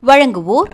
வழங்குவோர்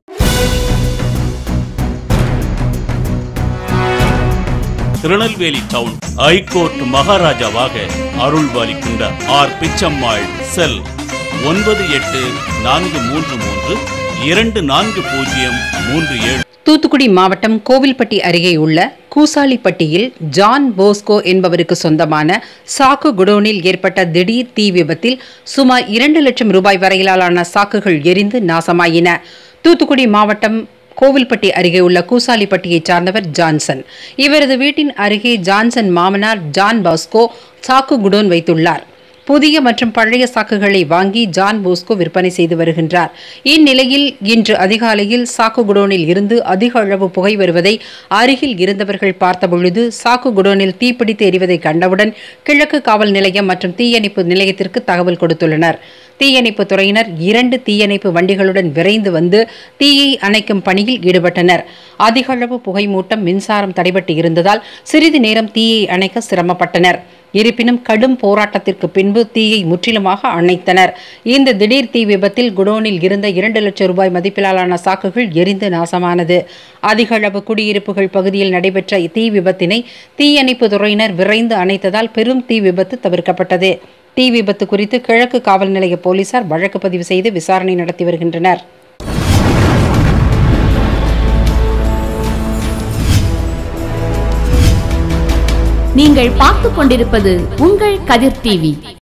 Tirunelveli town high court மகாராஜாவாக அருள்பாலிக்கின்ற ஆர் பிச்சம்மாள் செல் ஒன்பது எட்டு நான்கு மூன்று மூன்று இரண்டு நான்கு பூஜ்ஜியம் மூன்று ஏழு தூத்துக்குடி மாவட்டம் கோவில்பட்டி அருகே உள்ள கூசாலிப்பட்டியில் ஜான் போஸ்கோ என்பவருக்கு சொந்தமான சாக்கு குடோனில் ஏற்பட்ட திடீர் தீ விபத்தில் சுமார் இரண்டு லட்சம் ரூபாய் வரையிலான சாக்குகள் எரிந்து நாசமாயின தூத்துக்குடி மாவட்டம் கோவில்பட்டி அருகே உள்ள கூசாலிப்பட்டியைச் சார்ந்தவர் ஜான்சன் இவரது வீட்டின் அருகே ஜான்சன் மாமனார் ஜான் பாஸ்கோ சாக்கு குடோன் வைத்துள்ளார் புதிய மற்றும் பழைய சாக்குகளை வாங்கி ஜான் போஸ்கோ விற்பனை செய்து வருகின்றார் இந்நிலையில் இன்று அதிகாலையில் சாக்கு குடோனில் இருந்து அதிக அளவு புகை வருவதை அருகில் இருந்தவர்கள் பார்த்தபொழுது சாக்கு குடோனில் தீப்பிடித்து எரிவதை கண்டவுடன் கிழக்கு காவல் நிலையம் மற்றும் தீயணைப்பு நிலையத்திற்கு தகவல் கொடுத்துள்ளனர் தீயணைப்பு துறையினர் இரண்டு தீயணைப்பு வண்டிகளுடன் விரைந்து வந்து தீயை அணைக்கும் பணியில் ஈடுபட்டனர் அதிக அளவு புகை மூட்டம் மின்சாரம் தடைபட்டு இருந்ததால் சிறிது நேரம் தீயை அணைக்க சிரமப்பட்டனர் இருப்பினும் கடும் போராட்டத்திற்கு பின்பு தீயை முற்றிலுமாக அணைத்தனர் இந்த திடீர் தீ விபத்தில் குடோனில் இருந்த இரண்டு லட்சம் ரூபாய் மதிப்பிலான சாக்குகள் எரிந்து நாசமானது அதிக அளவு குடியிருப்புகள் பகுதியில் நடைபெற்ற தீ விபத்தினை தீயணைப்பு துறையினர் விரைந்து அணைத்ததால் பெரும் தீ விபத்து தவிர்க்கப்பட்டது தீ விபத்து குறித்து கிழக்கு காவல் நிலைய போலீசார் வழக்கு பதிவு செய்து விசாரணை நடத்தி வருகின்றனர் நீங்கள் பார்த்துக் கொண்டிருப்பது உங்கள் கதிர் டிவி